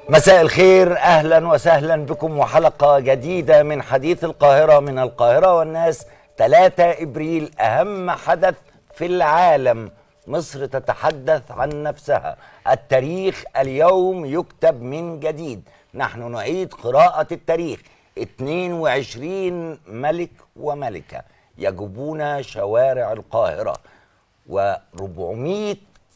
مساء الخير اهلا وسهلا بكم وحلقه جديده من حديث القاهره من القاهره والناس 3 ابريل اهم حدث في العالم مصر تتحدث عن نفسها التاريخ اليوم يكتب من جديد نحن نعيد قراءه التاريخ 22 ملك وملكه يجوبون شوارع القاهره و400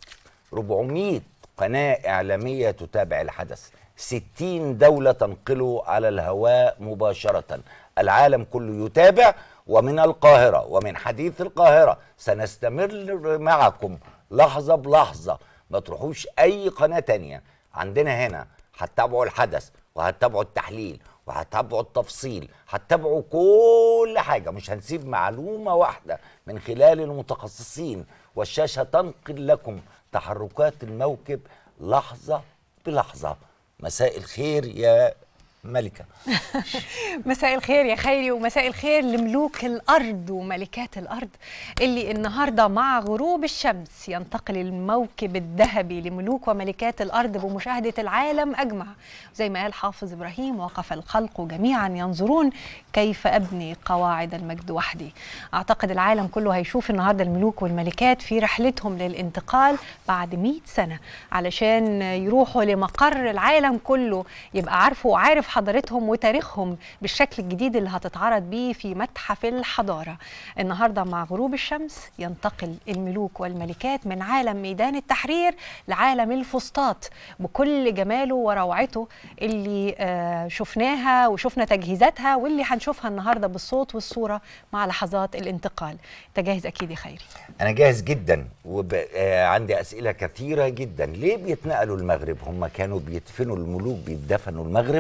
400 قناة إعلامية تتابع الحدث 60 دولة تنقله على الهواء مباشرة العالم كله يتابع ومن القاهرة ومن حديث القاهرة سنستمر معكم لحظة بلحظة ما تروحوش أي قناة تانية عندنا هنا هتتابعوا الحدث وهتتابعوا التحليل وهتتابعوا التفصيل هتتابعوا كل حاجة مش هنسيب معلومة واحدة من خلال المتخصصين والشاشة تنقل لكم تحركات الموكب لحظة بلحظة مساء الخير يا ملكة مساء الخير يا خيري ومساء الخير لملوك الأرض وملكات الأرض اللي النهاردة مع غروب الشمس ينتقل الموكب الذهبي لملوك وملكات الأرض بمشاهدة العالم أجمع زي ما قال حافظ إبراهيم وقف الخلق جميعا ينظرون كيف أبني قواعد المجد وحدي أعتقد العالم كله هيشوف النهاردة الملوك والملكات في رحلتهم للانتقال بعد 100 سنة علشان يروحوا لمقر العالم كله يبقى عارفه وعارف حضارتهم وتاريخهم بالشكل الجديد اللي هتتعرض بيه في متحف الحضارة النهاردة مع غروب الشمس ينتقل الملوك والملكات من عالم ميدان التحرير لعالم الفسطاط بكل جماله وروعته اللي آه شفناها وشفنا تجهيزاتها واللي هنشوفها النهاردة بالصوت والصورة مع لحظات الانتقال انت جاهز أكيد يا خيري أنا جاهز جدا وعندي أسئلة كثيرة جدا ليه بيتنقلوا المغرب هم كانوا بيدفنوا الملوك بيدفنوا المغرب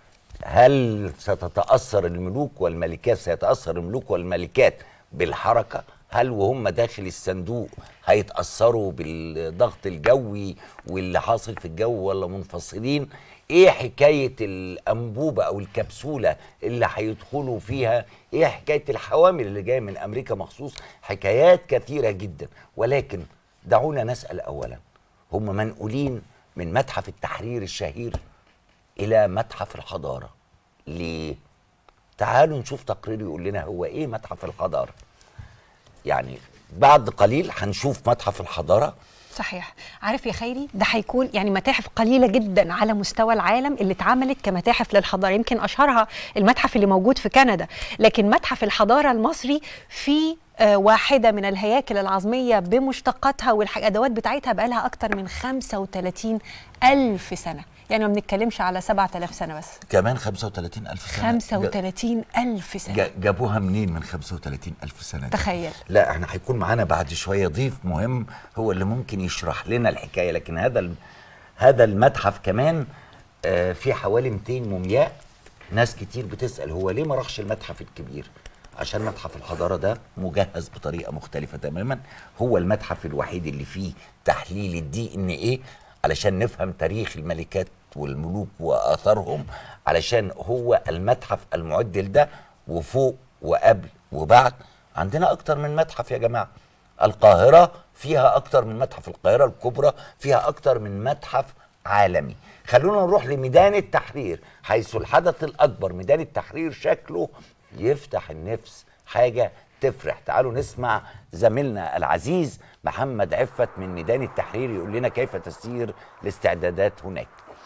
هل ستتأثر الملوك والملكات سيتأثر الملوك والملكات بالحركة هل وهم داخل الصندوق هيتأثروا بالضغط الجوي واللي حاصل في الجو ولا منفصلين ايه حكاية الأنبوبة أو الكبسولة اللي هيدخلوا فيها ايه حكاية الحوامل اللي جاية من أمريكا مخصوص حكايات كثيرة جدا ولكن دعونا نسأل أولا هم منقولين من متحف التحرير الشهير الى متحف الحضاره ليه تعالوا نشوف تقرير يقول لنا هو ايه متحف الحضاره يعني بعد قليل هنشوف متحف الحضاره صحيح عارف يا خيري ده هيكون يعني متاحف قليله جدا على مستوى العالم اللي اتعملت كمتاحف للحضاره يمكن اشهرها المتحف اللي موجود في كندا لكن متحف الحضاره المصري فيه آه واحده من الهياكل العظميه بمشتقاتها والادوات بتاعتها بقى لها اكتر من 35 الف سنه يعني ما بنتكلمش على 7000 سنه بس كمان 35 ألف سنة 35 ألف سنة جابوها منين من 35 ألف سنة دي؟ تخيل لا احنا هيكون معانا بعد شوية ضيف مهم هو اللي ممكن يشرح لنا الحكاية لكن هذا هذا المتحف كمان آه في حوالي 200 مومياء ناس كتير بتسأل هو ليه ما راحش المتحف الكبير عشان متحف الحضارة ده مجهز بطريقة مختلفة تماما هو المتحف الوحيد اللي فيه تحليل الدي ان ايه علشان نفهم تاريخ الملكات والملوك واثارهم علشان هو المتحف المعد لده وفوق وقبل وبعد عندنا اكتر من متحف يا جماعه القاهره فيها اكتر من متحف القاهره الكبرى فيها اكتر من متحف عالمي خلونا نروح لميدان التحرير حيث الحدث الاكبر ميدان التحرير شكله يفتح النفس حاجه تفرح تعالوا نسمع زميلنا العزيز محمد عفت من ميدان التحرير يقول لنا كيف تسير الاستعدادات هناك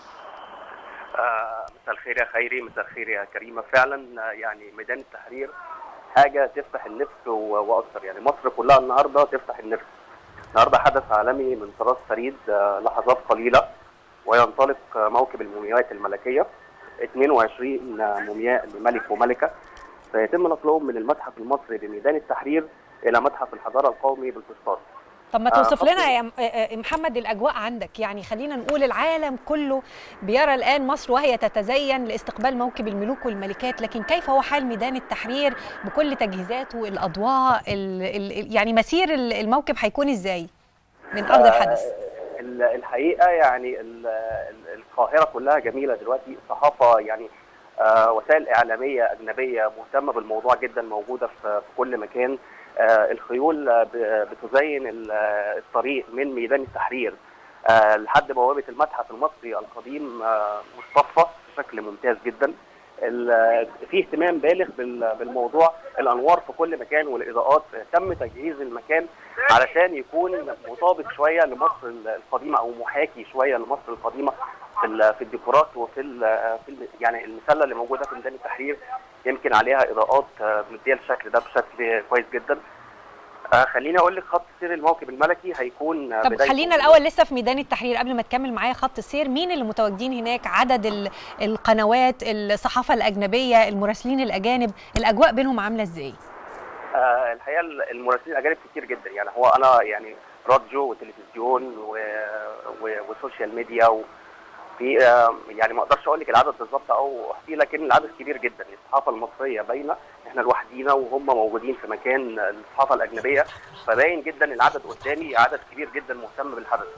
مساء الخير يا خيري مساء الخير يا كريمه فعلا يعني ميدان التحرير حاجه تفتح النفس واكثر يعني مصر كلها النهارده تفتح النفس النهارده حدث عالمي من طراز فريد لحظات قليله وينطلق موكب المومياوات الملكيه 22 مومياء لملك وملكه سيتم نقلهم من المتحف المصري بميدان التحرير الى متحف الحضاره القومي بالفسطاط طب ما توصف لنا يا محمد الاجواء عندك يعني خلينا نقول العالم كله بيرى الان مصر وهي تتزين لاستقبال موكب الملوك والملكات لكن كيف هو حال ميدان التحرير بكل تجهيزاته الاضواء ال ال يعني مسير الموكب هيكون ازاي من ارض الحدث الحقيقه يعني القاهره كلها جميله دلوقتي الصحافه يعني آه وسائل اعلاميه اجنبيه مهتمه بالموضوع جدا موجوده في كل مكان آه الخيول بتزين الطريق من ميدان التحرير آه، لحد بوابه المتحف المصري القديم آه، مصطفى بشكل ممتاز جدا ال- في اهتمام بالغ بال- بالموضوع الانوار في كل مكان والاضاءات تم تجهيز المكان علشان يكون مطابق شويه لمصر القديمه او محاكي شويه لمصر القديمه في ال- في الديكورات وفي ال في ال يعني المسله اللي موجوده في ميدان التحرير يمكن عليها اضاءات آه، مديه الشكل ده بشكل كويس جدا آه، خليني اقول لك خط سير الموكب الملكي هيكون آه، طب بدايته خلينا الاول لسه في ميدان التحرير قبل ما تكمل معايا خط السير مين اللي متواجدين هناك عدد ال- القنوات الصحافه الاجنبيه المراسلين الاجانب الاجواء بينهم عامله ازاي آه، الحقيقه المراسلين الاجانب كتير جدا يعني هو انا يعني راديو وتلفزيون و... و... وسوشيال ميديا وفي آه، يعني ما اقدرش اقول لك العدد بالظبط او احكي لكن العدد كبير جدا الصحافه المصريه باينه احنا لوحدينا وهم موجودين في مكان الصحافه الاجنبيه فباين جدا العدد قدامي عدد كبير جدا مهتم بالحدث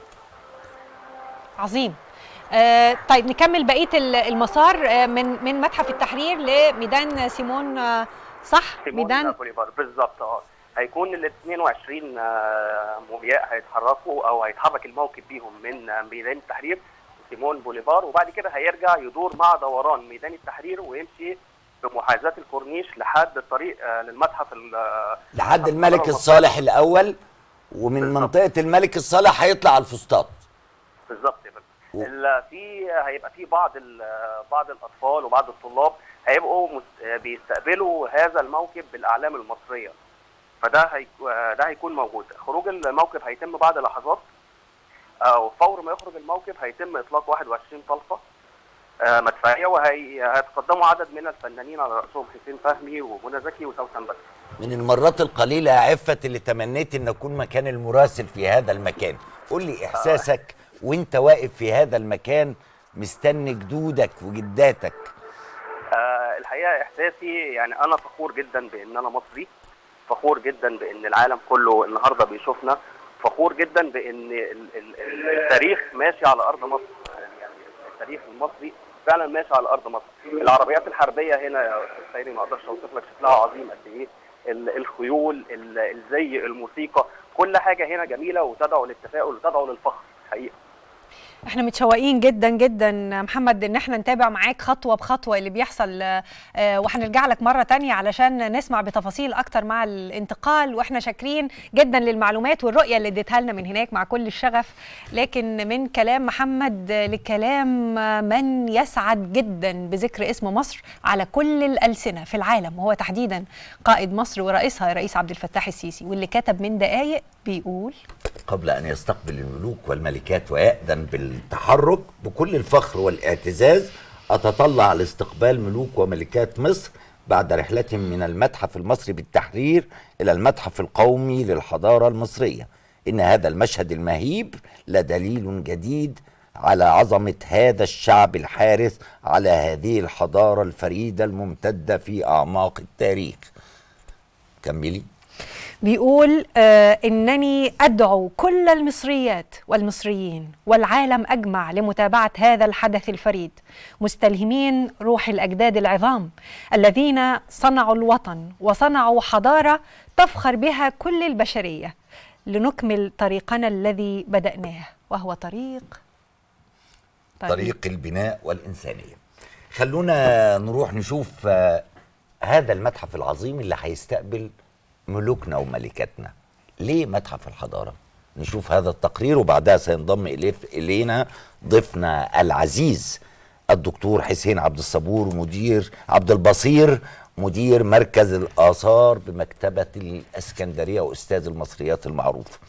عظيم آه طيب نكمل بقيه ال- المسار آه من من متحف التحرير لميدان سيمون آه صح سيمون ميدان بوليفار بالظبط اه هيكون ال 22 آه، مومياء هيتحركوا او هيتحرك الموكب بيهم من آه، ميدان التحرير سيمون بوليفار وبعد كده هيرجع يدور مع دوران ميدان التحرير ويمشي بمحاذاه الكورنيش لحد الطريق آه، للمتحف ال- آه، لحد متحف الملك الحضارة الصالح الاول ومن بالظبط. منطقه الملك الصالح هيطلع على الفسطاط بالظبط يا فندم. و- ال- في هيبقى في بعض ال- بعض الاطفال وبعض الطلاب هيبقوا مس- بيستقبلوا هذا الموكب بالاعلام المصريه فده هي ده هيكون موجود خروج الموكب هيتم بعد لحظات او فور ما يخرج الموكب هيتم اطلاق 21 طلقه آه، مدفعيه وهيتقدموا عدد من الفنانين على راسهم حسين فهمي ومنى زكي وسوسن بدر من المرات القليله يا عفت اللي تمنيت ان اكون مكان المراسل في هذا المكان قول لي احساسك وانت واقف في هذا المكان مستني جدودك وجداتك آه، الحقيقه احساسي يعني انا فخور جدا بان انا مصري فخور جدا بان العالم كله النهارده بيشوفنا فخور جدا بان ال- ال- التاريخ ماشي على ارض مصر يعني التاريخ المصري فعلا ماشي على ارض مصر العربيات الحربيه هنا يا أستاذ خيري ما اقدرش اوصف لك شكلها عظيم قد ايه ال- الخيول ال- الزي الموسيقى كل حاجه هنا جميله وتدعو للتفاؤل وتدعو للفخر حقيقه احنا متشوقين جدا جدا محمد ان احنا نتابع معاك خطوه بخطوه اللي بيحصل آه، آه، وهنرجع لك مره تانية علشان نسمع بتفاصيل اكتر مع الانتقال واحنا شاكرين جدا للمعلومات والرؤيه اللي اديتها لنا من هناك مع كل الشغف لكن من كلام محمد آه، لكلام آه، من يسعد جدا بذكر اسم مصر على كل الالسنه في العالم وهو تحديدا قائد مصر ورئيسها الرئيس عبد الفتاح السيسي واللي كتب من دقائق بيقول قبل أن يستقبل الملوك والملكات ويأذن بالتحرك بكل الفخر والاعتزاز أتطلع لاستقبال ملوك وملكات مصر بعد رحلتهم من المتحف المصري بالتحرير إلى المتحف القومي للحضارة المصرية إن هذا المشهد المهيب لدليل جديد على عظمة هذا الشعب الحارس على هذه الحضارة الفريدة الممتدة في أعماق التاريخ كملي بيقول آه انني ادعو كل المصريات والمصريين والعالم اجمع لمتابعه هذا الحدث الفريد مستلهمين روح الاجداد العظام الذين صنعوا الوطن وصنعوا حضاره تفخر بها كل البشريه لنكمل طريقنا الذي بداناه وهو طريق طريق البناء والإنسانية خلونا نروح نشوف آه، هذا المتحف العظيم اللي هيستقبل ملوكنا وملكاتنا ليه متحف الحضارة نشوف هذا التقرير وبعدها سينضم إليه- إلينا ضيفنا العزيز الدكتور حسين عبد الصبور مدير عبد البصير مدير مركز الآثار بمكتبة الإسكندرية وأستاذ المصريات المعروف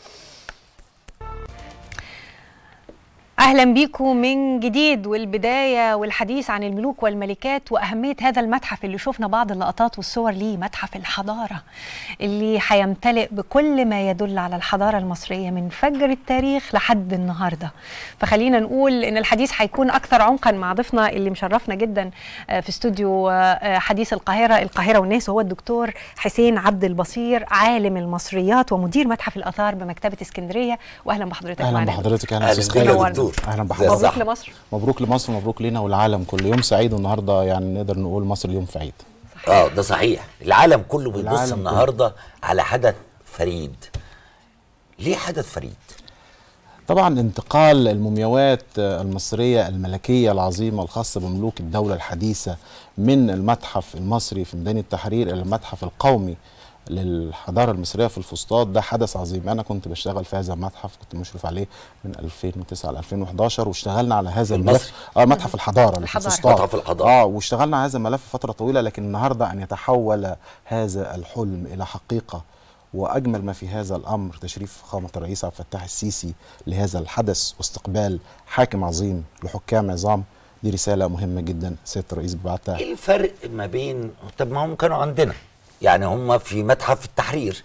اهلا بيكم من جديد والبدايه والحديث عن الملوك والملكات واهميه هذا المتحف اللي شفنا بعض اللقطات والصور ليه متحف الحضاره اللي هيمتلئ بكل ما يدل على الحضاره المصريه من فجر التاريخ لحد النهارده فخلينا نقول ان الحديث هيكون اكثر عمقا مع ضيفنا اللي مشرفنا جدا آه، في استوديو آه، آه، حديث القاهره القاهره والناس وهو الدكتور حسين عبد البصير عالم المصريات ومدير متحف الاثار بمكتبه اسكندريه واهلا بحضرتك اهلا معنا. بحضرتك اهلا أهلا استاذ بيك يا خالد دكتور. اهلا زي بحضرتك الصح. مبروك لمصر مبروك لمصر مبروك لينا والعالم كله يوم سعيد والنهارده يعني نقدر نقول مصر اليوم في عيد اه ده صحيح العالم كله بيبص العالم النهارده على حدث فريد ليه حدث فريد طبعا انتقال المومياوات المصرية الملكية العظيمة الخاصة بملوك الدولة الحديثة من المتحف المصري في ميدان التحرير إلى المتحف القومي للحضارة المصرية في الفسطاط ده حدث عظيم أنا كنت بشتغل في هذا المتحف كنت مشرف عليه من 2009 ل 2011 واشتغلنا على هذا الملف المصري؟ اه متحف الحضارة اللي في الحضارة. الفسطاط متحف الحضارة. اه واشتغلنا على هذا الملف فترة طويلة لكن النهاردة أن يتحول هذا الحلم إلى حقيقة واجمل ما في هذا الامر تشريف فخامه الرئيس عبد الفتاح السيسي لهذا الحدث واستقبال حاكم عظيم لحكام عظام دي رساله مهمه جدا سياده الرئيس بيبعتها ايه الفرق ما بين طب ما هم كانوا عندنا يعني هم في متحف التحرير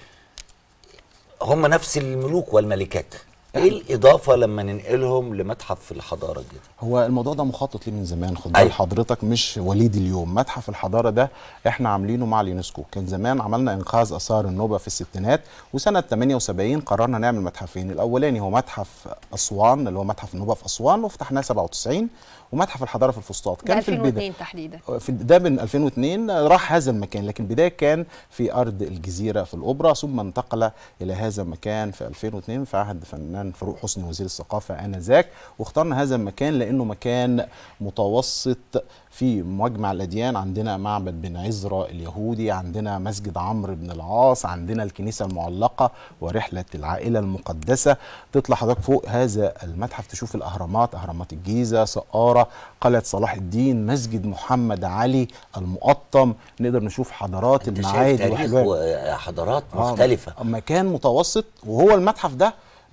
هم نفس الملوك والملكات ايه الاضافه لما ننقلهم لمتحف الحضاره الجديد هو الموضوع ده مخطط ليه من زمان خد أيوة. بال حضرتك مش وليد اليوم متحف الحضاره ده احنا عاملينه مع اليونسكو كان زمان عملنا انقاذ اثار النوبه في الستينات وسنه 78 قررنا نعمل متحفين الاولاني هو متحف اسوان اللي هو متحف النوبه في اسوان وفتحناه 97 ومتحف الحضاره في الفسطاط ده كان في البدايه 2002 تحديدا في ده من 2002 راح هذا المكان لكن البدايه كان في ارض الجزيره في الاوبرا ثم انتقل الى هذا المكان في 2002 في عهد فنان فاروق حسني وزير الثقافه انذاك واخترنا هذا المكان لانه مكان متوسط في مجمع الاديان عندنا معبد بن عزرا اليهودي عندنا مسجد عمرو بن العاص عندنا الكنيسه المعلقه ورحله العائله المقدسه تطلع حضرتك فوق هذا المتحف تشوف الاهرامات اهرامات الجيزه سقاره قلعه صلاح الدين مسجد محمد علي المقطم نقدر نشوف حضارات انت شايف المعادي تاريخ والحلوان وحضارات آه، مختلفه مكان متوسط وهو المتحف ده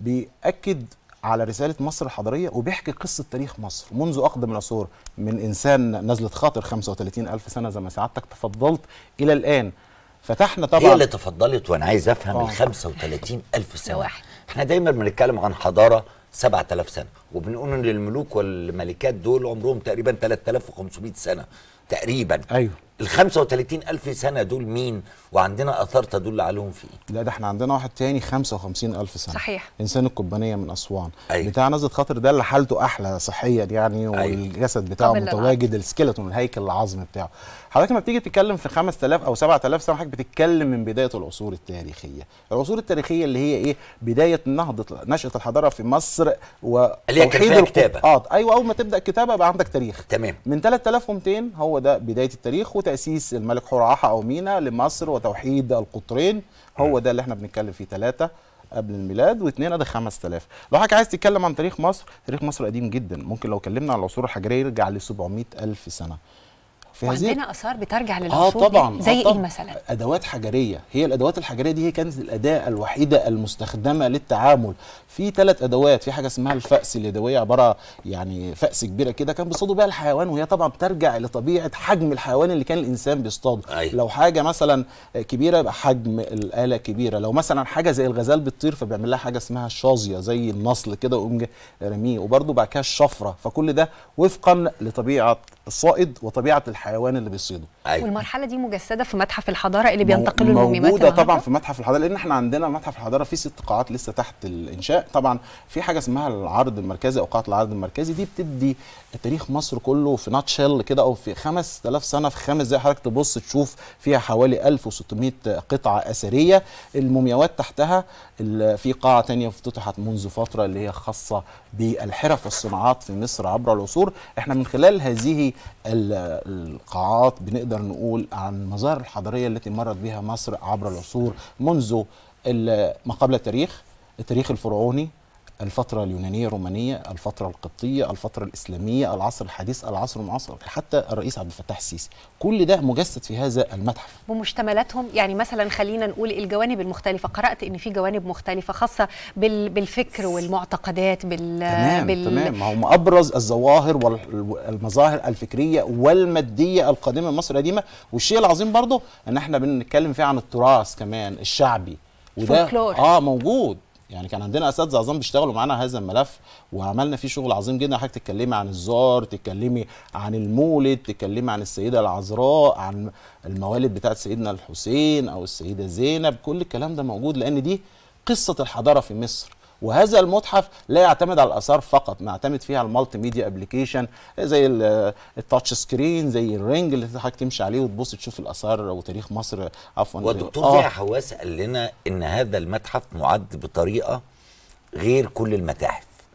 بيأكد على رسالة مصر الحضارية وبيحكي قصة تاريخ مصر منذ أقدم العصور من إنسان نزلة خاطر 35 ألف سنة زي ما سعادتك تفضلت إلى الآن فتحنا طبعا هي اللي تفضلت وانا عايز افهم آه. ال 35 الف سنه واحد. احنا دايما بنتكلم عن حضاره 7000 سنه وبنقول ان الملوك والملكات دول عمرهم تقريبا 3500 سنه تقريبا أيوه ال 35 الف سنه دول مين وعندنا اثار تدل عليهم في ايه لا ده احنا عندنا واحد تاني 55 ألف سنة صحيح. إنسان القبانية من أسوان أيوة. بتاع نزلة خاطر ده اللي حالته أحلى صحيا يعني والجسد بتاعه قابل للعقل. متواجد السكيلتون الهيكل العظمي بتاعه حضرتك لما بتيجي تتكلم في 5000 أو 7000 سنة حضرتك بتتكلم من بداية العصور التاريخية العصور التاريخية اللي هي إيه بداية نهضة نشأة الحضارة في مصر و اللي هي كان توحيد فيها الق- كتابة. اه ايوه اول ما تبدا كتابه بقى عندك تاريخ تمام من 3200 هو ده بدايه التاريخ وتاسيس الملك حرعاحة او مينا لمصر وتوحيد القطرين هو ده اللي احنا بنتكلم فيه ثلاثه قبل الميلاد واثنين ادي 5000 لو حضرتك عايز تتكلم عن تاريخ مصر تاريخ مصر قديم جدا ممكن لو اتكلمنا عن العصور الحجريه يرجع ل 700 الف سنه في هذه وعندنا اثار بترجع اه للعصور طبعا دي. زي آه ايه طبعاً. مثلا ادوات حجريه هي الادوات الحجريه دي هي كانت الاداه الوحيده المستخدمه للتعامل في ثلاث ادوات في حاجه اسمها الفأس اليدويه عباره يعني فأس كبيره كده كان بيصطادوا بيها الحيوان وهي طبعا بترجع لطبيعه حجم الحيوان اللي كان الانسان بيصطاده أيوة. لو حاجه مثلا كبيره يبقى حجم الاله كبيره لو مثلا حاجه زي الغزال بتطير فبيعمل لها حاجه اسمها الشاظيه زي النصل كده ويقوم جاي رميه وبرده بعد كده الشفره فكل ده وفقا لطبيعه الصائد وطبيعه الحيوان اللي بيصيده ايوه والمرحله دي مجسده في متحف الحضاره اللي مو- بينتقلوا المومياوات موجوده طبعا النهاردة؟ في متحف الحضاره لان احنا عندنا متحف الحضاره فيه ست قاعات لسه تحت الانشاء طبعا في حاجه اسمها العرض المركزي او قاعه العرض المركزي دي بتدي تاريخ مصر كله في ناتشيل كده او في 5000 سنه في خمس دقايق حضرتك تبص تشوف فيها حوالي 1600 قطعه اثريه المومياوات تحتها ال- في قاعه تانية افتتحت منذ فتره اللي هي خاصه بالحرف والصناعات في مصر عبر العصور احنا من خلال هذه ال- القاعات بنقدر نقول عن المظاهر الحضاريه التي مرت بها مصر عبر العصور منذ ال- ما قبل التاريخ التاريخ الفرعوني الفترة اليونانية الرومانية الفترة القبطية الفترة الإسلامية العصر الحديث العصر المعاصر حتى الرئيس عبد الفتاح السيسي كل ده مجسد في هذا المتحف بمشتملاتهم يعني مثلا خلينا نقول الجوانب المختلفة قرأت ان في جوانب مختلفة خاصة بال... بالفكر والمعتقدات بال... تمام بال... تمام ما هم ابرز الظواهر والمظاهر الفكريه والماديه القادمه من مصر القديمه والشيء العظيم برضه ان احنا بنتكلم فيه عن التراث كمان الشعبي وده فولكلور. اه موجود يعني كان عندنا اساتذه عظام بيشتغلوا معانا هذا الملف وعملنا فيه شغل عظيم جدا حضرتك تتكلمي عن الزار تتكلمي عن المولد تتكلمي عن السيده العذراء عن الموالد بتاعت سيدنا الحسين او السيده زينب كل الكلام ده موجود لان دي قصه الحضاره في مصر وهذا المتحف لا يعتمد على الاثار فقط نعتمد فيها على المالتي ميديا ابلكيشن زي ال- التاتش سكرين زي الرينج اللي حضرتك تمشي عليه وتبص تشوف الاثار وتاريخ مصر عفوا والدكتور آه. ضياء حواس قال لنا ان هذا المتحف معد بطريقه غير كل المتاحف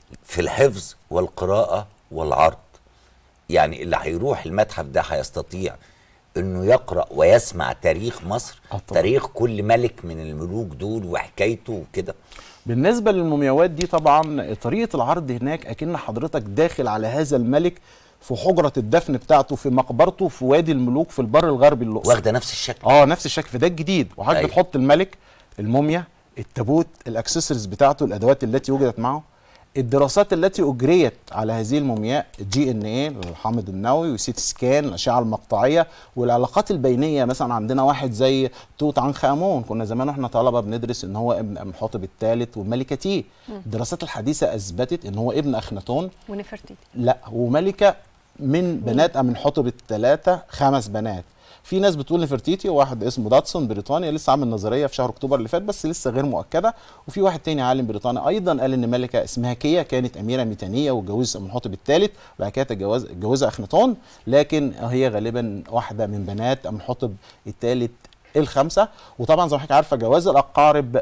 في الحفظ والقراءة والعرض يعني اللي هيروح المتحف ده هيستطيع انه يقرأ ويسمع تاريخ مصر آه طبعاً. تاريخ كل ملك من الملوك دول وحكايته وكده بالنسبه للمومياوات دي طبعا طريقه العرض هناك اكن حضرتك داخل على هذا الملك في حجره الدفن بتاعته في مقبرته في وادي الملوك في البر الغربي الاقصر واخده نفس الشكل اه نفس الشكل فده الجديد وحضرتك أيوة. بتحط الملك الموميا التابوت الاكسسوارز بتاعته الادوات التي وجدت معه الدراسات التي اجريت على هذه المومياء جي ان ايه الحامض النووي وسيت سكان الاشعه المقطعيه والعلاقات البينيه مثلا عندنا واحد زي توت عنخ امون كنا زمان واحنا طلبه بندرس ان هو ابن امحوطب الثالث وملكه تيه الدراسات الحديثه اثبتت ان هو ابن اخناتون ونفرتيتي لا وملكه من بنات امنحتب الثلاثه خمس بنات في ناس بتقول نفرتيتي وواحد اسمه داتسون بريطانيا لسه عامل نظريه في شهر اكتوبر اللي فات بس لسه غير مؤكده وفي واحد تاني عالم بريطاني ايضا قال ان ملكه اسمها كيا كانت اميره ميتانيه واتجوزت امنحتب الثالث وبعد كده تجوز اتجوزها اخناتون لكن هي غالبا واحده من بنات امنحتب الثالث الخمسه وطبعا زي ما حضرتك عارفه جواز الاقارب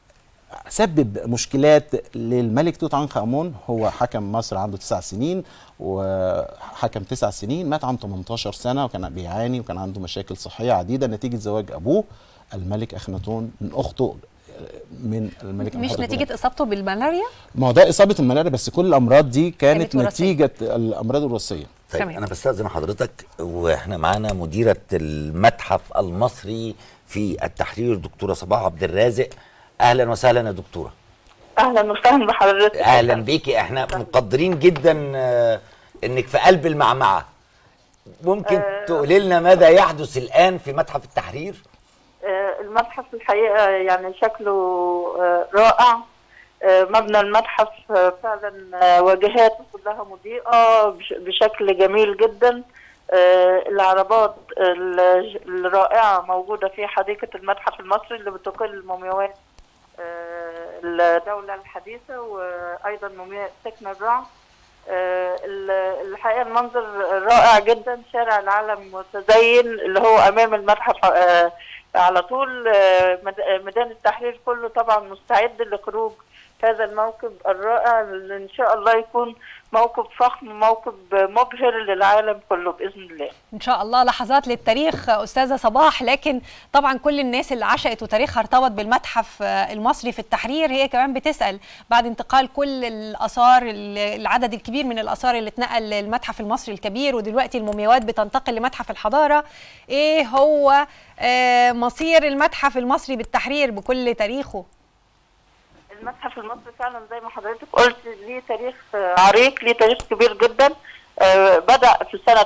سبب مشكلات للملك توت عنخ امون هو حكم مصر عنده تسع سنين وحكم تسع سنين مات عنده 18 سنه وكان بيعاني وكان عنده مشاكل صحيه عديده نتيجه زواج ابوه الملك اخناتون من اخته من الملك مش أمحتب نتيجه اصابته بالملاريا ما هو ده اصابه الملاريا بس كل الامراض دي كانت, كانت وراثية. نتيجه الامراض الوراثيه طيب تمام. انا بستاذن حضرتك واحنا معانا مديره المتحف المصري في التحرير دكتوره صباح عبد الرازق اهلا وسهلا يا دكتوره اهلا وسهلا بحضرتك اهلا بيكي احنا مقدرين جدا آه، انك في قلب المعمعه ممكن آه. تقولي لنا ماذا يحدث الان في متحف التحرير آه، المتحف الحقيقه يعني شكله آه، رائع آه، مبنى المتحف آه، فعلا آه، واجهاته كلها مضيئه بش- بشكل جميل جدا آه، العربات ال- الرائعه موجوده في حديقه المتحف المصري اللي بتقل مومياوات آه، الدوله الحديثه وايضا مومياء سكن الرعد آه، ال- الحقيقه المنظر رائع جدا شارع العالم متزين اللي هو امام المتحف آه، على طول آه، مد- آه، ميدان التحرير كله طبعا مستعد لخروج هذا الموكب الرائع اللي ان شاء الله يكون موكب فخم موكب مبهر للعالم كله باذن الله ان شاء الله لحظات للتاريخ استاذه صباح لكن طبعا كل الناس اللي عشقت وتاريخها ارتبط بالمتحف آه، المصري في التحرير هي كمان بتسال بعد انتقال كل الاثار ال- العدد الكبير من الاثار اللي اتنقل للمتحف المصري الكبير ودلوقتي المومياوات بتنتقل لمتحف الحضاره ايه هو آه، مصير المتحف المصري بالتحرير بكل تاريخه المتحف المصري فعلا زي ما حضرتك قلت ليه تاريخ آه، عريق ليه تاريخ كبير جدا آه، بدأ في سنة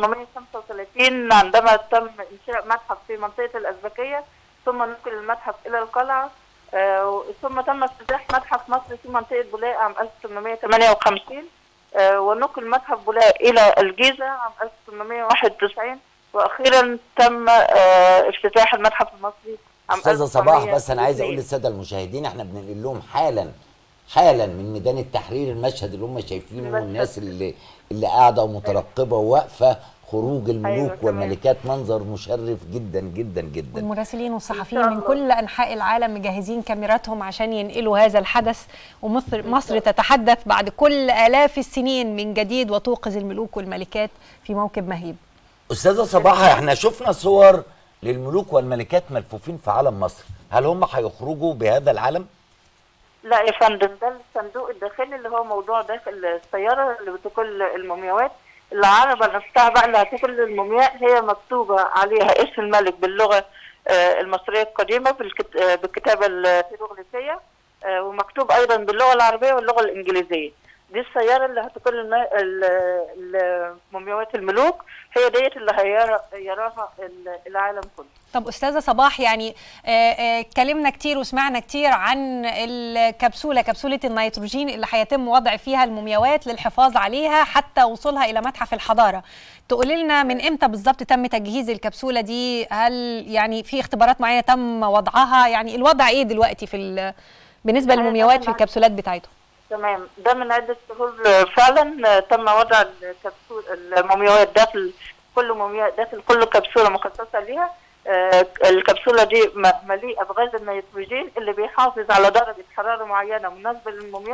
1835 عندما تم إنشاء متحف في منطقة الأزبكية ثم نقل المتحف إلى القلعة آه، ثم تم افتتاح متحف مصر في منطقة بولاق عام 1858 آه، ونقل متحف بولاق إلى الجيزة عام 1891 وأخيرا تم آه، افتتاح المتحف المصري عام استاذه صباح بس انا عايز 1902. اقول للساده المشاهدين احنا بننقل لهم حالا حالا من ميدان التحرير المشهد اللي هم شايفينه المشهد. والناس اللي اللي قاعده ومترقبه وواقفه خروج الملوك أيوة، تمام. والملكات منظر مشرف جدا جدا جدا والمراسلين والصحفيين إن شاء من الله. كل انحاء العالم مجهزين كاميراتهم عشان ينقلوا هذا الحدث ومصر مصر تتحدث بعد كل الاف السنين من جديد وتوقظ الملوك والملكات في موكب مهيب استاذه صباح احنا شفنا صور للملوك والملكات ملفوفين في علم مصر هل هم هيخرجوا بهذا العلم لا يا فندم ده الصندوق الداخلي اللي هو موضوع داخل السيارة اللي بتكل المومياوات العربة نفسها بقى اللي هتكل المومياء هي مكتوبة عليها اسم الملك باللغة آه، المصرية القديمة بالكت- آه، بالكتابة الهيروغليفية آه، ومكتوب أيضا باللغة العربية واللغة الإنجليزية دي السيارة اللي هتكل الم- ال- ال- مومياوات الملوك هي ديت اللي هيرى يراها ال- العالم كله طب استاذه صباح يعني آه، آه، اتكلمنا كتير وسمعنا كتير عن الكبسوله كبسوله النيتروجين اللي هيتم وضع فيها المومياوات للحفاظ عليها حتى وصولها الى متحف الحضاره تقولي لنا من امتى بالظبط تم تجهيز الكبسوله دي هل يعني في اختبارات معينه تم وضعها يعني الوضع ايه دلوقتي في ال- بالنسبه أنا للمومياوات في طبعاً. الكبسولات بتاعتهم تمام ده من عدة شهور فعلا تم وضع الكبسول المومياوات داخل كل مومياء داخل كل كبسولة مخصصة ليها آه، الكبسولة دي م- مليئة بغاز النيتروجين اللي بيحافظ على درجة حرارة معينة مناسبة للمومياء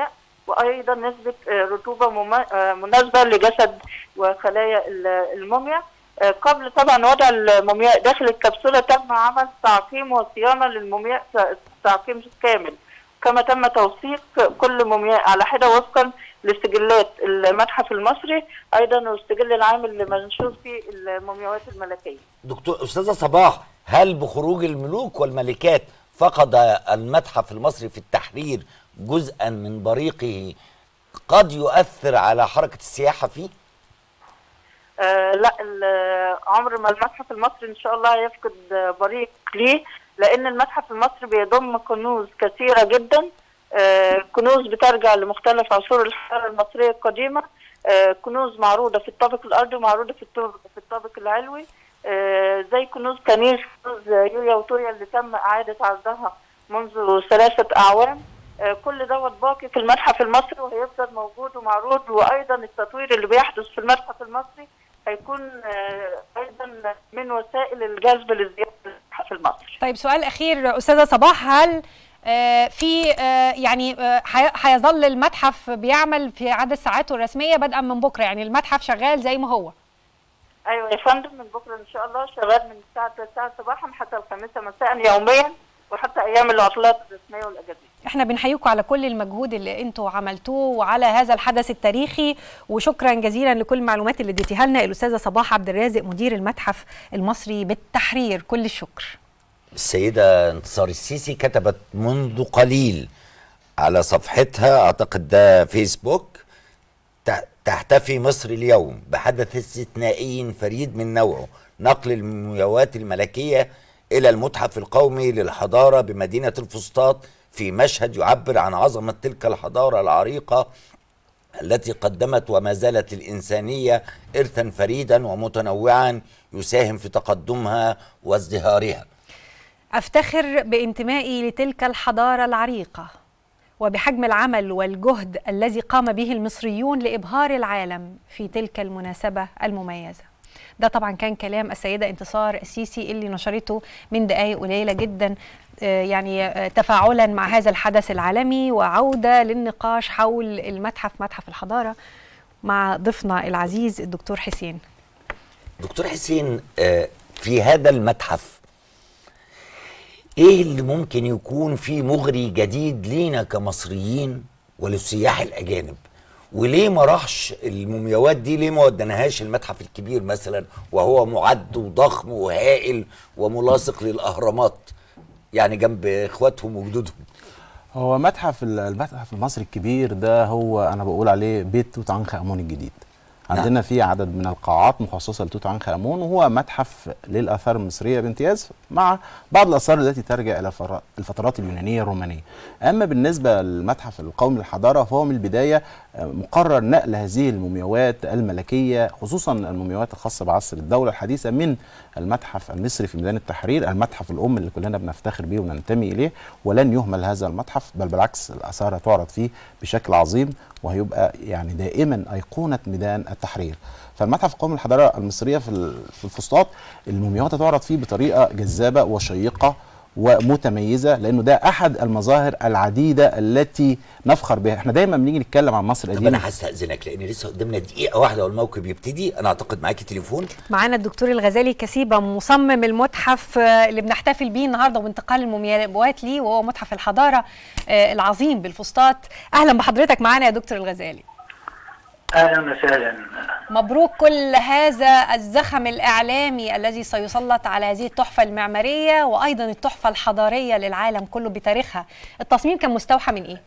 وايضا نسبه آه، رطوبه مما- آه، مناسبه لجسد وخلايا ال- الموميا آه، قبل طبعا وضع المومياء داخل الكبسوله تم عمل تعقيم وصيانه للمومياء ت- تعقيم كامل كما تم توثيق كل مومياء على حده وفقا لسجلات المتحف المصري ايضا والسجل العام اللي منشور فيه المومياوات الملكيه دكتور استاذه صباح هل بخروج الملوك والملكات فقد المتحف المصري في التحرير جزءا من بريقه قد يؤثر على حركه السياحه فيه آه لا ال- عمر ما المتحف المصري ان شاء الله هيفقد آه، بريق ليه لان المتحف المصري بيضم كنوز كثيره جدا آه كنوز بترجع لمختلف عصور الحضاره المصريه القديمه آه كنوز معروضه في الطابق الارضي ومعروضه في الطابق في الطابق العلوي آه زي كنوز كنيس كنوز يويا وتوريا اللي تم اعاده عرضها منذ ثلاثه اعوام آه، كل دوت باقي في المتحف المصري وهيفضل موجود ومعروض وايضا التطوير اللي بيحدث في المتحف المصري هيكون آه، ايضا من وسائل الجذب لزياره المتحف المصري. طيب سؤال اخير استاذه صباح هل آه، في آه، يعني آه، حي- هيظل المتحف بيعمل في عدد ساعاته الرسميه بدءا من بكره يعني المتحف شغال زي ما هو ايوه يا فندم من بكره ان شاء الله شغال من الساعه 9 صباحا حتى الخامسه مساء يوميا وحتى ايام العطلات الرسميه والاجازات. احنا بنحييكم على كل المجهود اللي انتوا عملتوه وعلى هذا الحدث التاريخي وشكرا جزيلا لكل المعلومات اللي اديتيها لنا الاستاذه صباح عبد الرازق مدير المتحف المصري بالتحرير كل الشكر السيدة انتصار السيسي كتبت منذ قليل على صفحتها أعتقد ده فيسبوك ت- تحتفي مصر اليوم بحدث استثنائي فريد من نوعه نقل المومياوات الملكية إلى المتحف القومي للحضارة بمدينة الفسطاط في مشهد يعبر عن عظمة تلك الحضارة العريقة التي قدمت وما زالت للإنسانية إرثا فريدا ومتنوعا يساهم في تقدمها وازدهارها افتخر بانتمائي لتلك الحضاره العريقه وبحجم العمل والجهد الذي قام به المصريون لابهار العالم في تلك المناسبه المميزه ده طبعا كان كلام السيده انتصار السيسي اللي نشرته من دقائق قليله جدا آه، يعني آه، تفاعلا مع هذا الحدث العالمي وعوده للنقاش حول المتحف متحف الحضاره مع ضيفنا العزيز الدكتور حسين دكتور حسين آه، في هذا المتحف ايه اللي ممكن يكون فيه مغري جديد لينا كمصريين وللسياح الاجانب وليه ما راحش المومياوات دي ليه ما ودناهاش المتحف الكبير مثلا وهو معد وضخم وهائل وملاصق للاهرامات يعني جنب اخواتهم وجدودهم هو متحف ال- المتحف المصري الكبير ده هو انا بقول عليه بيت توت عنخ امون الجديد عندنا فيه عدد من القاعات مخصصه لتوت عنخ امون وهو متحف للاثار المصريه بامتياز مع بعض الاثار التي ترجع الى الفر- الفترات اليونانيه الرومانيه اما بالنسبه للمتحف القومي للحضاره فهو من البدايه آه، مقرر نقل هذه المومياوات الملكيه خصوصا المومياوات الخاصه بعصر الدوله الحديثه من المتحف المصري في ميدان التحرير المتحف الام اللي كلنا بنفتخر بيه وننتمي اليه ولن يهمل هذا المتحف بل بالعكس الاثار هتعرض فيه بشكل عظيم وهيبقى يعني دائما ايقونه ميدان التحرير فالمتحف القومي للحضاره المصريه في ال- في الفسطاط المومياوات هتعرض فيه بطريقه جذابه وشيقه ومتميزه لانه ده احد المظاهر العديده التي نفخر بها احنا دايما بنيجي نتكلم عن مصر طب القديمه انا هستاذنك لان لسه قدامنا دقيقه واحده والموكب يبتدي انا اعتقد معاكي تليفون معانا الدكتور الغزالي كسيبة مصمم المتحف آه، اللي بنحتفل بيه النهارده وانتقال المومياوات ليه وهو متحف الحضاره آه، العظيم بالفسطاط اهلا بحضرتك معانا يا دكتور الغزالي اهلا وسهلا مبروك كل هذا الزخم الاعلامي الذي سيسلط على هذه التحفه المعماريه وايضا التحفه الحضاريه للعالم كله بتاريخها التصميم كان مستوحى من ايه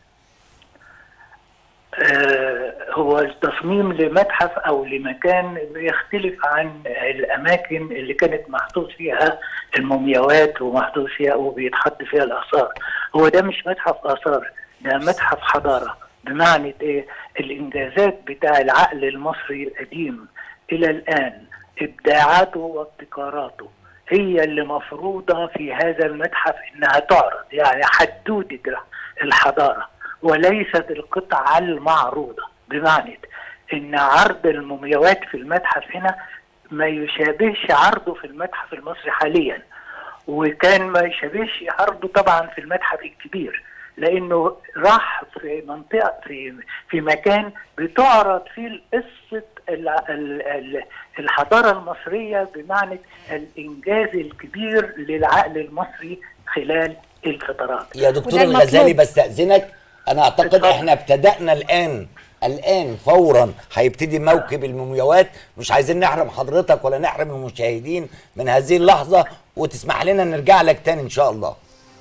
آه هو التصميم لمتحف او لمكان بيختلف عن الاماكن اللي كانت محطوط فيها المومياوات ومحطوط فيها وبيتحط فيها الاثار هو ده مش متحف اثار ده متحف حضاره بمعنى ايه الانجازات بتاع العقل المصري القديم الى الان ابداعاته وابتكاراته هي اللي مفروضه في هذا المتحف انها تعرض يعني حدوده الحضاره وليست القطعه المعروضه بمعنى ان عرض المومياوات في المتحف هنا ما يشابهش عرضه في المتحف المصري حاليا وكان ما يشابهش عرضه طبعا في المتحف الكبير لانه راح في منطقه في في مكان بتعرض فيه قصه ال- ال- ال- الحضاره المصريه بمعنى الانجاز الكبير للعقل المصري خلال الفترات يا دكتور وده المطلوب. الغزالي بستأذنك أنا أعتقد اتفضل. إحنا ابتدأنا الآن الآن فورا هيبتدي موكب المومياوات مش عايزين نحرم حضرتك ولا نحرم المشاهدين من هذه اللحظة وتسمح لنا نرجع لك تاني إن شاء الله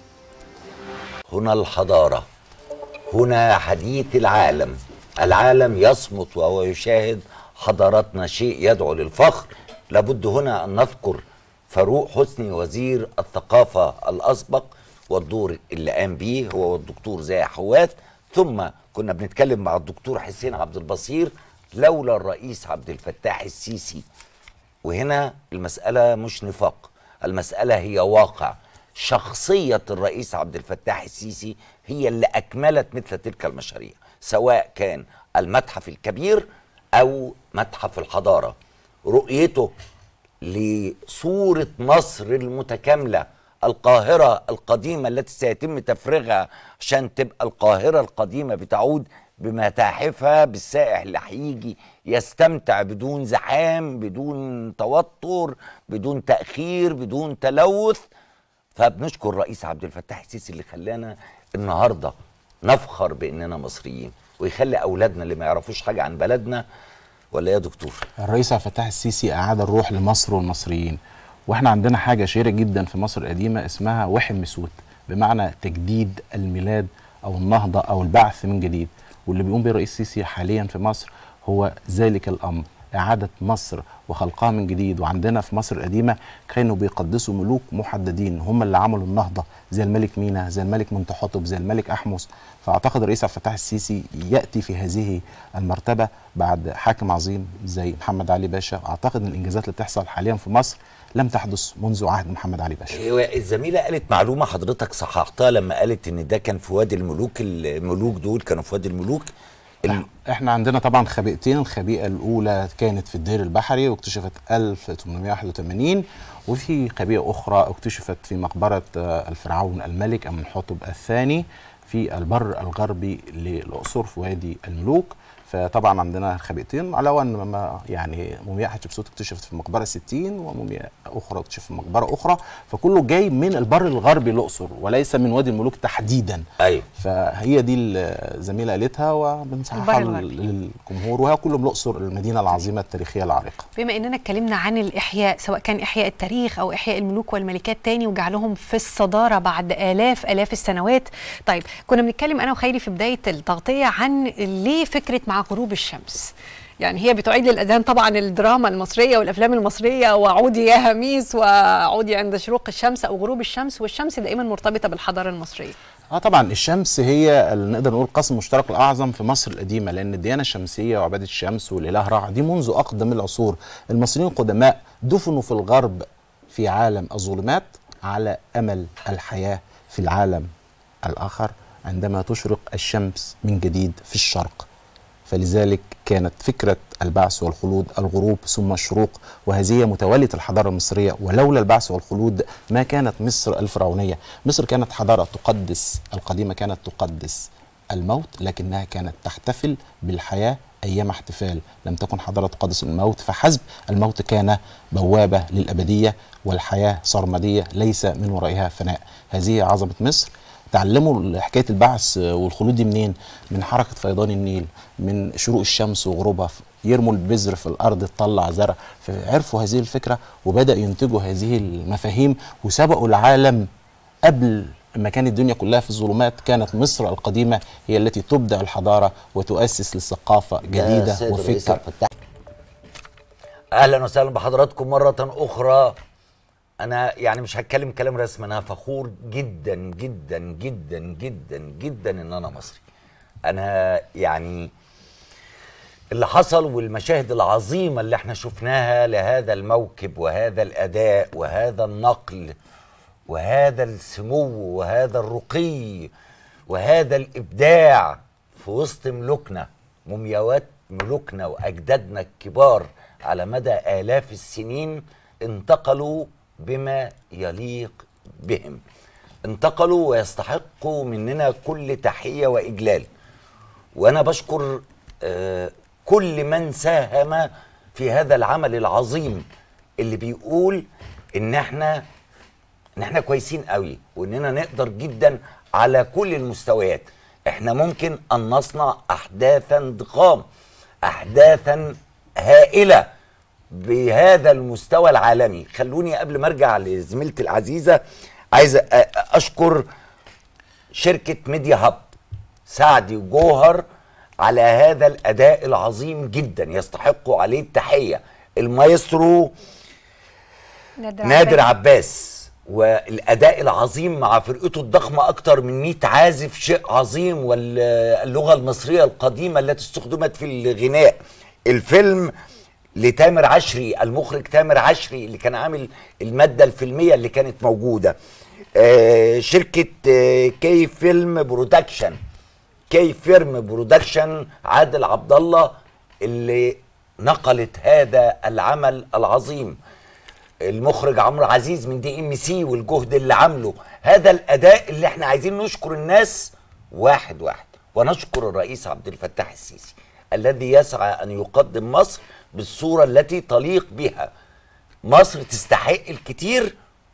هنا الحضارة هنا حديث العالم العالم يصمت وهو يشاهد حضارتنا شيء يدعو للفخر لابد هنا أن نذكر فاروق حسني وزير الثقافة الأسبق والدور اللي قام بيه هو والدكتور زاهي حوات ثم كنا بنتكلم مع الدكتور حسين عبد البصير لولا الرئيس عبد الفتاح السيسي وهنا المسألة مش نفاق المسألة هي واقع شخصية الرئيس عبد الفتاح السيسي هي اللي أكملت مثل تلك المشاريع سواء كان المتحف الكبير أو متحف الحضارة رؤيته لصورة مصر المتكاملة القاهرة القديمة التي سيتم تفريغها عشان تبقى القاهرة القديمة بتعود بمتاحفها بالسائح اللي هيجي يستمتع بدون زحام بدون توتر بدون تأخير بدون تلوث فبنشكر الرئيس عبد الفتاح السيسي اللي خلانا النهارده نفخر باننا مصريين ويخلي اولادنا اللي ما يعرفوش حاجه عن بلدنا ولا إيه يا دكتور الرئيس عبد الفتاح السيسي أعاد الروح لمصر والمصريين واحنا عندنا حاجة شهيرة جدا في مصر القديمة اسمها وحم مسود بمعنى تجديد الميلاد أو النهضة أو البعث من جديد واللي بيقوم به الرئيس السيسي حاليا في مصر هو ذلك الأمر إعادة مصر وخلقها من جديد وعندنا في مصر القديمة كانوا بيقدسوا ملوك محددين هم اللي عملوا النهضة زي الملك مينا زي الملك منتحتب زي الملك أحمس فأعتقد الرئيس عبد الفتاح السيسي يأتي في هذه المرتبة بعد حاكم عظيم زي محمد علي باشا أعتقد أن الإنجازات اللي بتحصل حاليا في مصر لم تحدث منذ عهد محمد علي باشا هو الزميله قالت معلومه حضرتك صححتها لما قالت ان ده كان في وادي الملوك الملوك دول كانوا في وادي الملوك ال- احنا عندنا طبعا خبيئتين الخبيئه الاولى كانت في الدير البحري واكتشفت 1881 وفي خبيئه اخرى اكتشفت في مقبره آه، الفرعون الملك امنحتب الثاني في البر الغربي للاقصر في وادي الملوك فطبعا عندنا خبيئتين علاوه ان ما يعني مومياء حتشبسوت اكتشفت في مقبره 60 ومومياء اخرى اكتشفت في مقبره اخرى فكله جاي من البر الغربي الاقصر وليس من وادي الملوك تحديدا ايوه فهي دي الزميله قالتها وبنصححها البر الغربي. للجمهور وهي كلهم الاقصر المدينه العظيمه التاريخيه العريقه بما اننا اتكلمنا عن الاحياء سواء كان احياء التاريخ او احياء الملوك والملكات تاني وجعلهم في الصداره بعد الاف الاف السنوات طيب كنا بنتكلم انا وخيري في بدايه التغطيه عن ليه فكره مع غروب الشمس يعني هي بتعيد للاذهان طبعا الدراما المصريه والافلام المصريه وعودي يا هميس وعودي عند شروق الشمس او غروب الشمس والشمس دائما مرتبطه بالحضاره المصريه اه طبعا الشمس هي اللي نقدر نقول القسم المشترك الاعظم في مصر القديمه لان الديانه الشمسيه وعباده الشمس والاله رع دي منذ اقدم العصور المصريين القدماء دفنوا في الغرب في عالم الظلمات على امل الحياه في العالم الاخر عندما تشرق الشمس من جديد في الشرق فلذلك كانت فكرة البعث والخلود الغروب ثم الشروق وهذه هي متولية الحضارة المصرية ولولا البعث والخلود ما كانت مصر الفرعونية مصر كانت حضارة تقدس القديمة كانت تقدس الموت لكنها كانت تحتفل بالحياة أيام احتفال لم تكن حضارة تقدس الموت فحسب الموت كان بوابة للأبدية والحياة سرمدية ليس من ورائها فناء هذه عظمة مصر تعلموا حكايه البعث والخلود دي منين؟ من حركه فيضان النيل، من شروق الشمس وغروبها، يرموا البذر في الارض تطلع زرع، فعرفوا هذه الفكره وبدا ينتجوا هذه المفاهيم وسبقوا العالم قبل ما كانت الدنيا كلها في الظلمات كانت مصر القديمه هي التي تبدع الحضاره وتؤسس للثقافه يا جديده سيد الرئيس وفكر عبد الفتاح. اهلا وسهلا بحضراتكم مره اخرى انا يعني مش هتكلم كلام رسمي انا فخور جدا جدا جدا جدا جدا ان انا مصري انا يعني اللي حصل والمشاهد العظيمه اللي احنا شفناها لهذا الموكب وهذا الاداء وهذا النقل وهذا السمو وهذا الرقي وهذا الابداع في وسط ملوكنا مومياوات ملوكنا واجدادنا الكبار على مدى الاف السنين انتقلوا بما يليق بهم انتقلوا ويستحقوا مننا كل تحيه واجلال وانا بشكر آه، كل من ساهم في هذا العمل العظيم اللي بيقول ان احنا ان احنا كويسين قوي واننا نقدر جدا على كل المستويات احنا ممكن ان نصنع احداثا ضخام احداثا هائله بهذا المستوى العالمي خلوني قبل ما ارجع لزميلتي العزيزه عايز أ- اشكر شركه ميديا هاب سعدي وجوهر على هذا الاداء العظيم جدا يستحقوا عليه التحيه المايسترو نادر عباس والاداء العظيم مع فرقته الضخمه اكتر من 100 عازف شيء عظيم واللغه المصريه القديمه التي استخدمت في الغناء الفيلم لتامر عشري المخرج تامر عشري اللي كان عامل الماده الفيلميه اللي كانت موجوده آه، شركه آه، كي فيلم برودكشن كي فيلم برودكشن عادل عبد الله اللي نقلت هذا العمل العظيم المخرج عمرو عزيز من دي ام سي والجهد اللي عامله هذا الاداء اللي احنا عايزين نشكر الناس واحد واحد ونشكر الرئيس عبد الفتاح السيسي الذي يسعى ان يقدم مصر بالصوره التي تليق بها مصر تستحق الكتير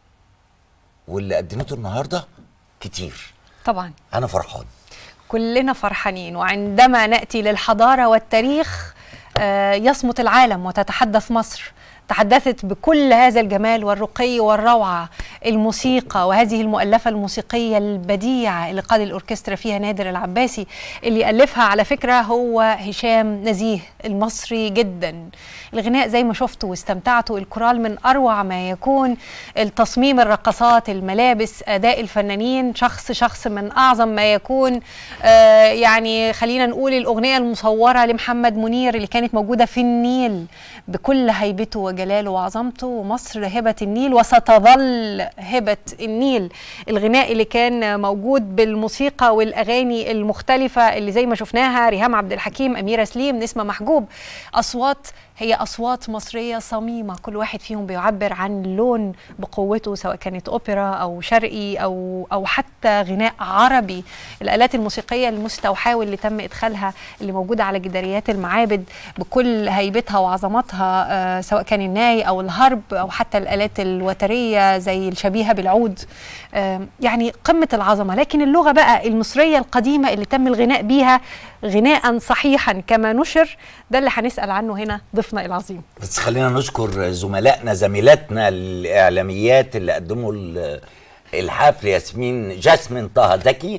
واللي قدمته النهارده كتير طبعا انا فرحان كلنا فرحانين وعندما ناتي للحضاره والتاريخ آه، يصمت العالم وتتحدث مصر تحدثت بكل هذا الجمال والرقي والروعه الموسيقى وهذه المؤلفه الموسيقيه البديعه اللي قاد الاوركسترا فيها نادر العباسي اللي الفها على فكره هو هشام نزيه المصري جدا الغناء زي ما شفتوا واستمتعتوا الكورال من اروع ما يكون التصميم الرقصات الملابس اداء الفنانين شخص شخص من اعظم ما يكون آه يعني خلينا نقول الاغنيه المصوره لمحمد منير اللي كانت موجوده في النيل بكل هيبته وجلاله وعظمته ومصر هبه النيل وستظل هبه النيل الغناء اللي كان موجود بالموسيقى والاغاني المختلفه اللي زي ما شفناها ريهام عبد الحكيم اميره سليم نسمه محجوب اصوات هي اصوات مصريه صميمه كل واحد فيهم بيعبر عن لون بقوته سواء كانت اوبرا او شرقي او او حتى غناء عربي الالات الموسيقيه المستوحاه واللي تم ادخالها اللي موجوده على جداريات المعابد بكل هيبتها وعظمتها آه سواء كان الناي او الهرب او حتى الالات الوتريه زي الشبيهه بالعود آه يعني قمه العظمه لكن اللغه بقى المصريه القديمه اللي تم الغناء بيها غناء صحيحا كما نشر ده اللي هنسال عنه هنا ضيفنا العظيم بس خلينا نشكر زملائنا زميلاتنا الاعلاميات اللي قدموا ال- الحفل ياسمين جاسمين طه زكي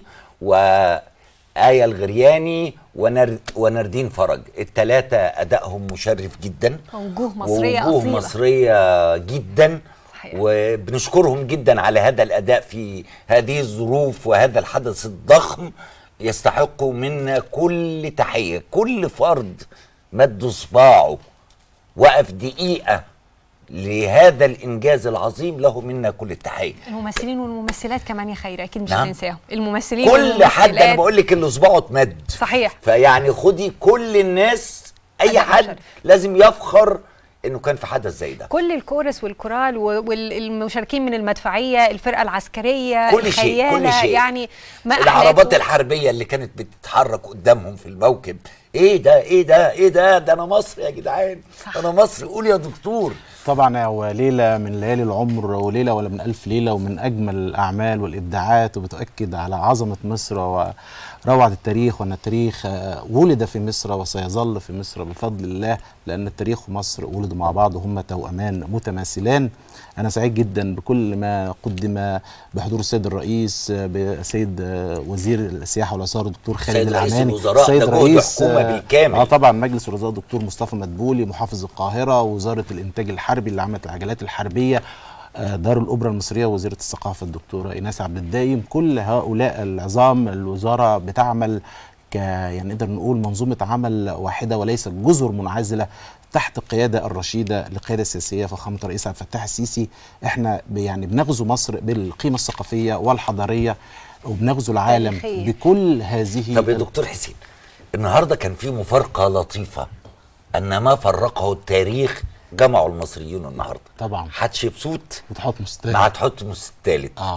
وآية الغرياني ونر ونردين فرج الثلاثة أدائهم مشرف جدا وجوه مصريه ووجوه اصيله مصرية جدا صحيح. وبنشكرهم جدا على هذا الأداء في هذه الظروف وهذا الحدث الضخم يستحقوا منا كل تحية كل فرد مد صباعه وقف دقيقة لهذا الإنجاز العظيم له منا كل التحية الممثلين والممثلات كمان يا خير اكيد مش نعم. هننساهم الممثلين كل حد أنا والممثلات. بقول لك اللي صباعه اتمد صحيح فيعني خدي كل الناس أي أداء حد مشرف. لازم يفخر إنه كان في حدث زي ده كل الكورس والكورال و- والمشاركين من المدفعيه الفرقه العسكريه كل شيء، كل الخيالة، شيء. يعني ما العربات أحلاكم. الحربيه اللي كانت بتتحرك قدامهم في الموكب ايه ده ايه ده ايه ده ده انا مصر يا جدعان صح. انا مصر قول يا دكتور طبعا هو ليلة من ليالي العمر وليلة ولا من ألف ليلة ومن أجمل الأعمال والإبداعات وبتؤكد على عظمة مصر وروعة التاريخ وأن التاريخ آه، ولد في مصر وسيظل في مصر بفضل الله لأن التاريخ ومصر ولدوا مع بعض وهم توأمان متماثلان أنا سعيد جدا بكل ما قدم بحضور السيد الرئيس آه، بسيد آه، وزير السياحة والآثار الدكتور خالد سيد رئيس العماني الوزراء، ده جهد حكومة آه، بالكامل. آه طبعا مجلس الوزراء الدكتور مصطفى مدبولي محافظ القاهره وزاره الانتاج الحربي اللي عملت العجلات الحربيه آه، دار الاوبرا المصريه وزيره الثقافه الدكتوره ايناس عبد الدايم كل هؤلاء العظام الوزاره بتعمل ك يعني نقدر نقول منظومه عمل واحده وليست جزر منعزله تحت القياده الرشيده للقياده السياسيه فخامه الرئيس عبد الفتاح السيسي احنا ب- يعني بنغزو مصر بالقيمه الثقافيه والحضاريه وبنغزو العالم تاريخية. بكل هذه طب يا دكتور حسين النهارده كان في مفارقه لطيفه ان ما فرقه التاريخ جمعه المصريون النهارده طبعا حتشبسوت وتحط مستوى مع تحتمس الثالث اه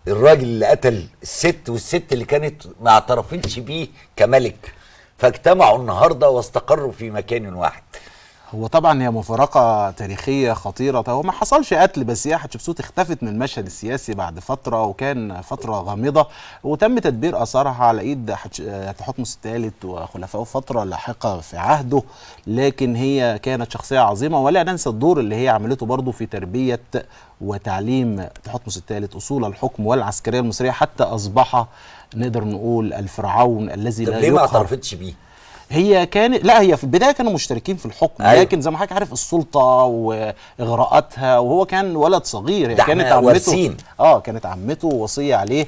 الراجل اللي قتل الست والست اللي كانت ما اعترفتش بيه كملك فاجتمعوا النهارده واستقروا في مكان واحد هو طبعا هي مفارقة تاريخية خطيرة هو ما حصلش قتل بس هي حتشبسوت اختفت من المشهد السياسي بعد فترة وكان فترة غامضة وتم تدبير أثرها على إيد حتش- تحتمس الثالث وخلفائه فترة لاحقة في عهده لكن هي كانت شخصية عظيمة ولا ننسى الدور اللي هي عملته برضه في تربية وتعليم تحتمس الثالث أصول الحكم والعسكرية المصرية حتى أصبح نقدر نقول الفرعون الذي طب لا ليه ما يقهر اعترفتش بيه؟ هي كان لا هي في البدايه كانوا مشتركين في الحكم أيوة. لكن زي ما حضرتك عارف السلطه واغراءاتها وهو كان ولد صغير هي ده كانت احنا عمته وارثين. اه كانت عمته وصيه عليه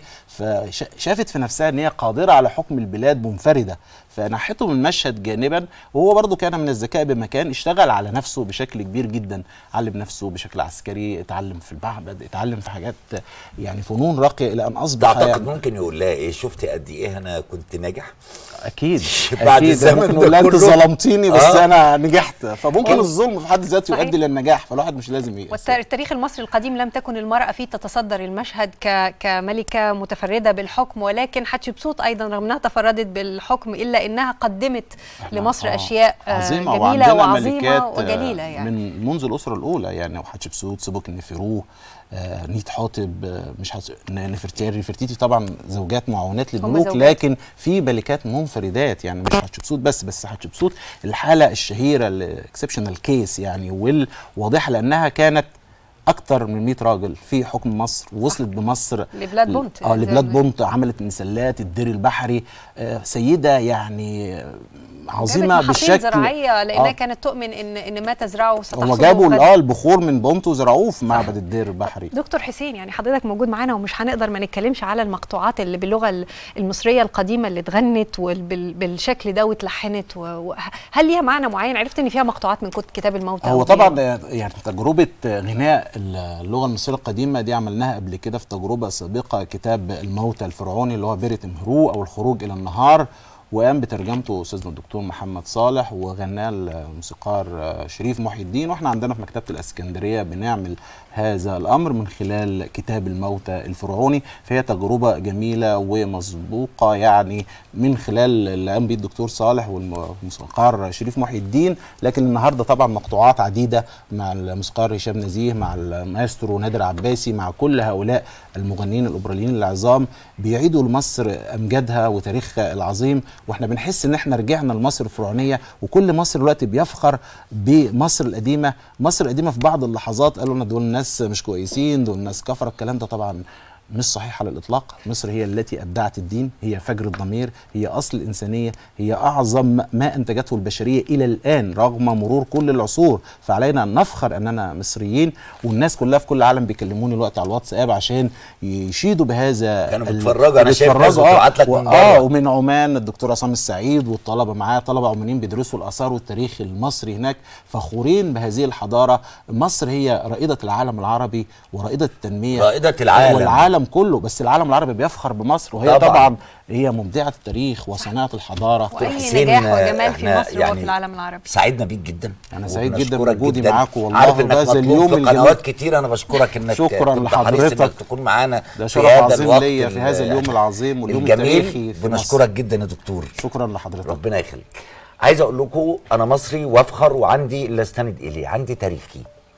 فشافت في نفسها ان هي قادره على حكم البلاد منفرده فنحته من المشهد جانبا وهو برضه كان من الذكاء بمكان اشتغل على نفسه بشكل كبير جدا علم نفسه بشكل عسكري اتعلم في المعبد اتعلم في حاجات يعني فنون راقيه الى ان اصبح تعتقد يعني ممكن يقول لها ايه شفت قد ايه انا كنت ناجح اكيد بعد اكيد الزمن ممكن ده نقول لها انت كله. ظلمتيني بس آه. انا نجحت فممكن والله. الظلم في حد ذاته صحيح. يؤدي للنجاح فالواحد مش لازم ييأس والتاريخ المصري القديم لم تكن المرأة فيه تتصدر المشهد ك... كملكة متفردة بالحكم ولكن حتشبسوت أيضا رغم أنها تفردت بالحكم إلا أنها قدمت لمصر آه. أشياء آه، عظيمة جميلة وعندنا وعظيمة ملكات آه، وجليلة يعني من منذ الأسرة الأولى يعني وحتشبسوت سبوك النفيرو آه نيت حاطب آه مش حس... نفرتيري نفرتيتي طبعا زوجات معاونات للملوك زوجات. لكن في ملكات منفردات يعني مش حتشبسوت بس بس حتشبسوت الحالة الشهيرة الاكسبشنال كيس يعني والواضحة لأنها كانت أكتر من 100 راجل في حكم مصر وصلت بمصر لبلاد بونت. اه لبلاد بونت عملت مسلات الدير البحري آه سيدة يعني آه، عظيمة جابت محاصيل بالشكل زراعية لأنها آه. كانت تؤمن إن إن ما تزرعه هم ستحصده جابوا غدا. اه البخور من بونت وزرعوه في معبد الدير البحري دكتور حسين يعني حضرتك موجود معانا ومش هنقدر ما نتكلمش على المقطوعات اللي باللغه ال- المصريه القديمه اللي اتغنت وبالشكل ده واتلحنت و- و- هل ليها معنى معين عرفت ان فيها مقطوعات من كت- كتاب الموتى هو وغيره؟ طبعا يعني تجربة غناء اللغة المصرية القديمة دي عملناها قبل كده في تجربة سابقة كتاب الموتى الفرعوني اللي هو بيرة مهرو أو الخروج إلى النهار وقام بترجمته أستاذنا الدكتور محمد صالح وغناه الموسيقار شريف محي الدين واحنا عندنا في مكتبة الإسكندرية بنعمل هذا الأمر من خلال كتاب الموتى الفرعوني فهي تجربة جميلة ومسبوقة يعني من خلال اللي قام بيه الدكتور صالح والموسيقار شريف محي الدين لكن النهارده طبعا مقطوعات عديده مع الموسيقار هشام نزيه مع المايسترو نادر عباسي مع كل هؤلاء المغنيين الاوبراليين العظام بيعيدوا لمصر امجادها وتاريخها العظيم واحنا بنحس ان احنا رجعنا لمصر الفرعونيه وكل مصر دلوقتي بيفخر بمصر القديمه مصر القديمه في بعض اللحظات قالوا لنا دول ناس مش كويسين دول ناس كفره الكلام ده طبعا مش صحيح على الاطلاق مصر هي التي ابدعت الدين هي فجر الضمير هي اصل الانسانيه هي اعظم ما انتجته البشريه الى الان رغم مرور كل العصور فعلينا ان نفخر اننا مصريين والناس كلها في كل العالم بيكلموني الوقت على الواتساب عشان يشيدوا بهذا كانوا ال- بيتفرجوا، أنا شايف ناس بيتفرجوا، بتبعت لك و- من اه بره. ومن عمان الدكتور عصام السعيد والطلبه معاه طلبه عمانيين بيدرسوا الاثار والتاريخ المصري هناك فخورين بهذه الحضاره مصر هي رائده العالم العربي ورائده التنميه رائدة العالم. والعالم كله بس العالم العربي بيفخر بمصر وهي طبعاً. طبعا, طبعا هي مبدعه التاريخ وصناعه الحضاره دكتور واي حسين، نجاح آه، وجمال في إحنا مصر يعني وفي العالم العربي سعدنا بيك جدا أنا سعيد جدا وبنشكرك بوجودي جداً. معاكم والله عارف انك وبهذا مطلوب اليوم في الجميل. قنوات كتير انا بشكرك انك شكراً كنت حريص لحضرتك. انك تكون معانا ده في شرف هذا عظيم الوقت ليا في ال- هذا اليوم العظيم واليوم الجميل التاريخي في بنشكرك جدا يا دكتور شكرا لحضرتك ربنا يخليك عايز اقول لكم انا مصري وافخر وعندي اللي استند اليه عندي تاريخي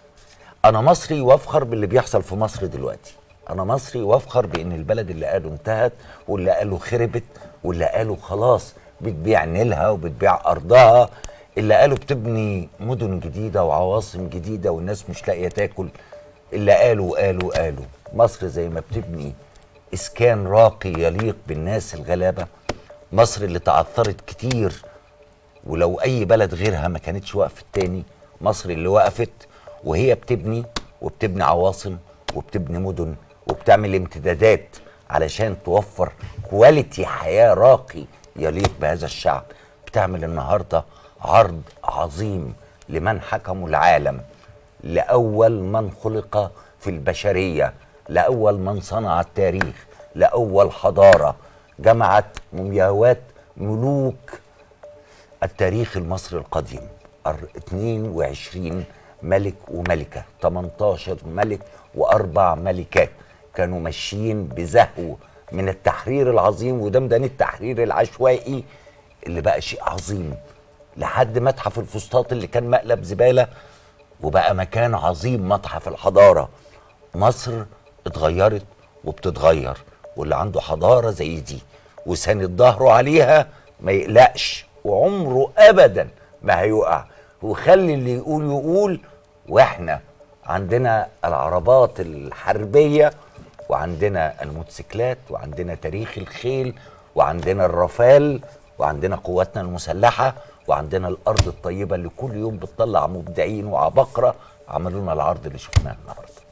انا مصري وافخر باللي بيحصل في مصر دلوقتي انا مصري وافخر بان البلد اللي قالوا انتهت واللي قالوا خربت واللي قالوا خلاص بتبيع نيلها وبتبيع ارضها اللي قالوا بتبني مدن جديده وعواصم جديده والناس مش لاقيه تاكل اللي قالوا قالوا قالوا مصر زي ما بتبني اسكان راقي يليق بالناس الغلابه مصر اللي تعثرت كتير ولو اي بلد غيرها ما كانتش وقفت تاني مصر اللي وقفت وهي بتبني وبتبني عواصم وبتبني مدن وبتعمل امتدادات علشان توفر كواليتي حياة راقي يليق بهذا الشعب بتعمل النهاردة عرض عظيم لمن حكموا العالم لأول من خلق في البشرية لأول من صنع التاريخ لأول حضارة جمعت مومياوات ملوك التاريخ المصري القديم أر- 22 ملك وملكة 18 ملك وأربع ملكات كانوا ماشيين بزهو من التحرير العظيم وده ميدان التحرير العشوائي اللي بقى شيء عظيم لحد متحف الفسطاط اللي كان مقلب زباله وبقى مكان عظيم متحف الحضاره مصر اتغيرت وبتتغير واللي عنده حضاره زي دي وساند ظهره عليها ما يقلقش وعمره ابدا ما هيقع وخلي اللي يقول يقول واحنا عندنا العربات الحربيه وعندنا الموتوسيكلات وعندنا تاريخ الخيل وعندنا الرافال وعندنا قواتنا المسلحه وعندنا الارض الطيبه اللي كل يوم بتطلع مبدعين وعباقره عملوا لنا العرض اللي شفناه النهارده